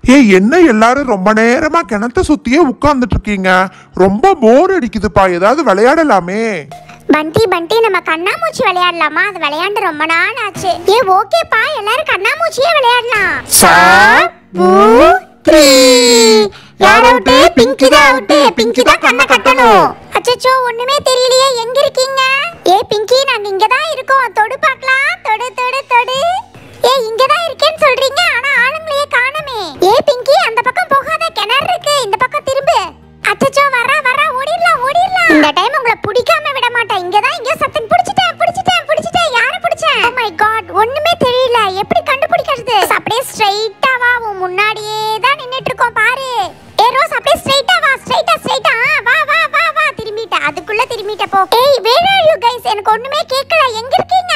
ஏய் என்ன எல்லாரும் ரொம்ப நேரமா கிணத்த சுத்தியே உட்கார்ந்துட்டு இருக்கீங்க ரொம்ப போர் அடிக்குதுப்பா ஏதாவது விளையாடலாமே பண்டி பண்டி நம்ம கண்ணாமூச்சி விளையாடலாமா அது விளையாண்டு ரொம்ப நாள் ஆச்சு ஏ ஓகேப்பா எல்லாரும் கண்ணாமூச்சியே விளையாடலாம் யார் அவுட்டு பிங்கி தான் அவுட்டு பிங்கி தான் கண்ணை கட்டணும் அச்சச்சோ ஒண்ணுமே தெரியலையே எங்க இருக்கீங்க ஏ பிங்கி நாங்க இங்க தான் இருக்கோம் தொடு பார்க்கலாம் தொடு தொடு தொடு ஏ இங்க தான் இருக்கேன்னு சொல்றீங்க ஆனா ஆளுங்களையே காணோமே ஏ பிங்கி அந்த பக்கம் போகாத கிணறு இருக்கு இந்த பக்கம் திரும்பு அச்சச்சோ வரா வரா ஓடிடலாம் ஓடிடலாம் இந்த டைம் உங்களை பிடிக்காம விட மாட்டேன் இங்க தான் இங்க சத்தம் பிடிச்சிட்டேன் பிடிச்சிட்டேன் பிடிச்சிட்டேன் யார பிடிச்சேன் ஓ மை காட் ஒண்ணுமே தெரியல எப்படி கண்டுபிடிக்கிறது அப்படியே ஸ்ட்ரைட்டா வா உன் முன்னாடியே தான் நின்னுட்டு இருக்கோம் பாரு ஏ ரோஸ் அப்படியே ஸ்ட்ரைட்டா வா ஸ்ட்ரைட்டா ஸ்ட்ரைட்டா வா வா வா வா திரும்பிட்ட அதுக்குள்ள திரும்பிட்ட போ ஏய் வேர் ஆர் யூ கைஸ் எனக்கு ஒண்ணுமே கேட்கல எங்க இருக்கீங்க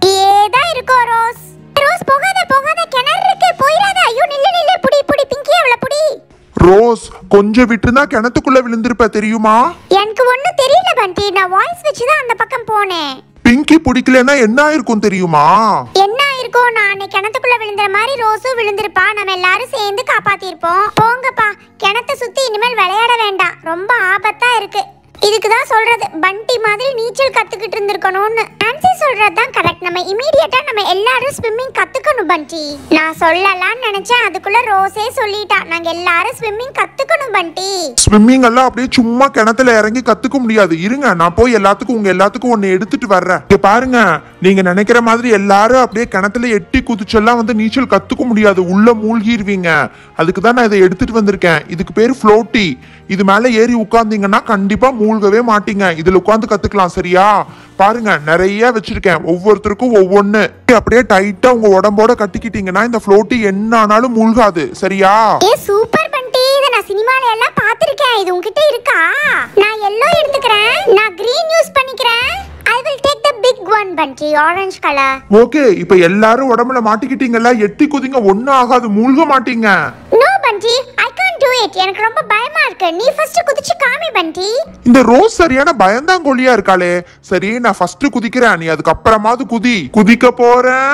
ஏதான் இருக்கோம் ரோஸ் ரோஸ் போகாத போகாத கிணறு இருக்கு போயிடாத ஐயோ நில்லு நில்லு புடி புடி பிங்கி அவள புடி ரோஸ் கொஞ்சம் விட்டுருந்தா கிணத்துக்குள்ள விழுந்திருப்ப தெரியுமா எனக்கு ஒண்ணும் தெரியல பண்டி நான் வாய்ஸ் வச்சு தான் அந்த பக்கம் போனேன் பிங்கி பிடிக்கலன்னா என்ன ஆயிருக்கும் தெரியுமா என்ன இருக்கும் நான் அன்னைக்கு கிணத்துக்குள்ள விழுந்துற மாதிரி ரோஸும் விழுந்திருப்பா நம்ம எல்லாரும் சேர்ந்து காப்பாத்திருப்போம் போங்கப்பா கிணத்தை சுத்தி இனிமேல் விளையாட வேண்டாம் ரொம்ப ஆபத்தா இருக்கு இதுக்கு தான் சொல்றது பண்டி மாதிரி நீச்சல் கத்துக்கிட்டு இருந்திருக்கணும்னு ஆன்சி சொல்றது தான் கரெக்ட் நம்ம இமீடியட்டா நம்ம எல்லாரும் ஸ்விம்மிங் கத்துக்கணும் பண்டி நான் சொல்லலாம்னு நினைச்சேன் அதுக்குள்ள ரோஸே சொல்லிட்டா நாங்க எல்லாரும் ஸ்விம்மிங் கத்துக்கணும் பண்டி ஸ்விம்மிங் எல்லாம் அப்படியே சும்மா கிணத்துல இறங்கி கத்துக்க முடியாது இருங்க நான் போய் எல்லாத்துக்கும் உங்க எல்லாத்துக்கும் ஒன்னு எடுத்துட்டு வர்றேன் இங்க பாருங்க நீங்க நினைக்கிற மாதிரி எல்லாரும் அப்படியே கிணத்துல எட்டி குதிச்செல்லாம் வந்து நீச்சல் கத்துக்க முடியாது உள்ள மூழ்கிருவீங்க அதுக்கு தான் நான் இதை எடுத்துட்டு வந்திருக்கேன் இதுக்கு பேரு ஃப்ளோட்டி இது மேல ஏறி உட்கார்ந்தீங்கன்னா கண்டிப்பா மூழ்கவே மாட்டீங்க இதுல உட்கார்ந்து கத்துக்கலாம் சரியா பாருங்க நிறைய வச்சிருக்கேன் ஒவ்வொருத்தருக்கும் ஒவ்வொன்னு அப்படியே டைட்டா உங்க உடம்போட கட்டிக்கிட்டீங்கன்னா இந்த ஃப்ளோட்டி என்ன ஆனாலும் மூழ்காது சரியா ஏ சூப்பர் பண்டி இத நான் சினிமால எல்லாம் பாத்திருக்கேன் இது உன்கிட்ட இருக்கா நான் எல்லோ எடுத்துக்கிறேன் நான் கிரீன் யூஸ் பண்ணிக்கிறேன் I will take the pick one Bunty orange colour okay இப்ப எல்லாரும் உடம்புல மாட்டிக்கிட்டீங்கல்ல எட்டி குதிங்க ஒண்ணும் ஆகாது மூழ்க மாட்டீங்க நோ பண்டி ஐ கான்ட் டு இட் எனக்கு ரொம்ப பயமா இருக்கு நீ ஃபர்ஸ்ட் குதிச்சு காமி பண்டி இந்த ரோஸ் சரியான பயந்தாங்கொல்லியா இருக்காளே சரி நான் ஃபர்ஸ்ட் குதிக்கிறேன் நீ அதுக்கப்புறமாவது குதி குதிக்க போறேன்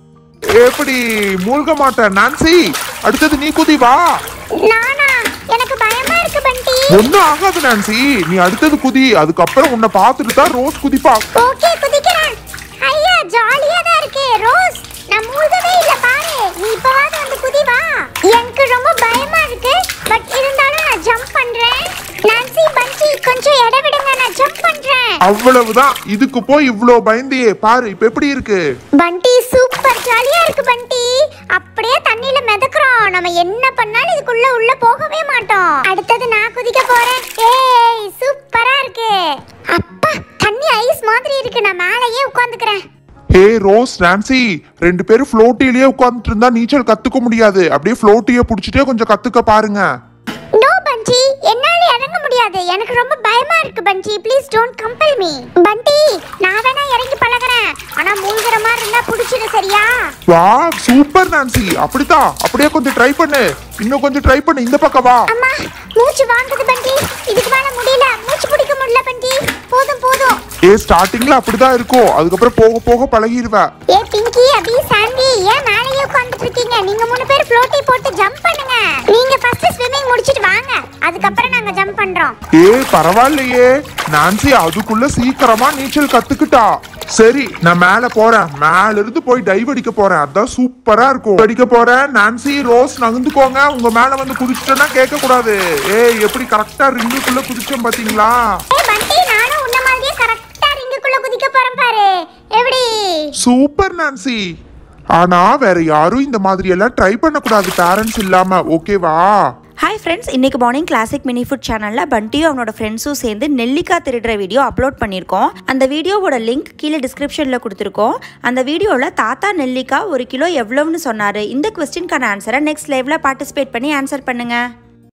எப்படி மூழ்க மாட்டேன் நான்சி அடுத்தது நீ குதி வா நானா எனக்கு பயமா இருக்கு பண்டி ஒண்ணும் ஆகாது நான்சி நீ அடுத்தது குதி அதுக்கப்புறம் உன்னை பார்த்துட்டு தான் ரோஸ் குதிப்பா ஓகே குதிக்கிறேன் ஐயா ஜாலியா தான் இருக்கு ரோஸ் நான் மூழ்கவே இல்ல பாரு நீ இப்பவாது வந்து குதி வா எனக்கு ரொம்ப பயமா இருக்கு பட் இருந்தாலும் நான் ஜம்ப் பண்றேன் நான்சி பண்டி கொஞ்சம் இட விடுங்க நான் ஜம்ப் பண்றேன் அவ்வளவுதான் இதுக்கு போய் இவ்ளோ பயந்தியே பாரு இப்ப எப்படி இருக்கு பண்டி சூப்பர் ஜாலியா இருக்கு பண்டி அப்படியே தண்ணியில மிதக்குறோம் நம்ம என்ன பண்ணாலும் இதுக்குள்ள உள்ள போகவே மாட்டோம் அடுத்தது நான் குதிக்க போறேன் ஏய் சூப்பரா இருக்கு அப்பா தண்ணி ஐஸ் மாதிரி இருக்கு நான் மேலேயே உட்காந்துக்கிறேன் ஏய் ரோஸ் நான்சி ரெண்டு பேரும் ஃப்ளோட்டிலேயே உட்கார்ந்துட்டு இருந்தா நீச்சல் கத்துக்க முடியாது அப்படியே ஃப்ளோட்டியை புடிச்சிட்டே கொஞ்சம் கத்துக்க பாருங்க நோ பண்டி என்னால இறங்க முடியாது எனக்கு ரொம்ப பயமா இருக்கு பண்டி ப்ளீஸ் டோன்ட் கம்பல் மீ பண்டி நான் வேணா இறங்கி பழகுறேன் ஆனா மூழ்கிற மாதிரி இருந்தா புடிச்சிடு சரியா வா சூப்பர் நான்சி அப்படித்தான் அப்படியே கொஞ்சம் ட்ரை பண்ணு இன்னும் கொஞ்சம் ட்ரை பண்ணு இந்த பக்கம் வா அம்மா மூச்சு வாங்குது பண்டி இதுக்கு மேல முடியல மூச்சு பிடிக்க முடியல பண்டி போதும் போதும் ஏ ஸ்டார்டிங்ல அப்படிதான் இருக்கும் அதுக்கப்புறம் போக போக பழகிடுவ ஏ பிங்கி அபி சாண்டி ஏன் மேலேயே உட்கார்ந்துட்டு இருக்கீங்க நீங்க மூணு பேர் ஃப்ளோட்டி போட்டு ஜம்ப் பண்ணுங்க நீங்க ஃபர்ஸ்ட் ஸ்விமிங் முடிச்சிட்டு வாங்க அதுக்கப்புறம் நாங்க ஜம்ப் பண்றோம் ஏ பரவாயில்லையே நான்சி அதுக்குள்ள சீக்கிரமா நீச்சல் கத்துக்கிட்டா சரி நான் மேல போறேன் மேல இருந்து போய் டைவ் அடிக்க போறேன் அதான் சூப்பரா இருக்கும் அடிக்க போறேன் நான்சி ரோஸ் நகர்ந்துக்கோங்க உங்க மேல வந்து குதிச்சிட்டேன்னா கேட்க கூடாது ஏய் எப்படி கரெக்டா ரிங்குக்குள்ள குதிச்சேன் பாத்தீங்களா ஏ பண்டி நானும் உன்ன மாதிரியே கரெக்டா ரிங்குக்குள்ள குதிக்க போறேன் பாரு எப்படி சூப்பர் நான்சி ஆனா வேற யாரும் இந்த மாதிரி எல்லாம் ட்ரை பண்ணக்கூடாது பேரண்ட்ஸ் இல்லாம ஓகேவா ஹாய் ஃப்ரெண்ட்ஸ் இன்னைக்கு மார்னிங் கிளாசிக் மினி ஃபுட் சேனலில் பண்டியும் அவனோட ஃப்ரெண்ட்ஸும் சேர்ந்து நெல்லிக்காய் திருடுற வீடியோ அப்லோட் பண்ணியிருக்கோம் அந்த வீடியோவோட லிங்க் கீழே டிஸ்கிரிப்ஷனில் கொடுத்துருக்கோம் அந்த வீடியோவில் தாத்தா நெல்லிக்காய் ஒரு கிலோ எவ்வளோன்னு சொன்னார் இந்த கொஸ்டின்கான ஆன்சரை நெக்ஸ்ட் லைவ்ல பார்ட்டிசிபேட் பண்ணி ஆன்சர் பண்ணுங்கள்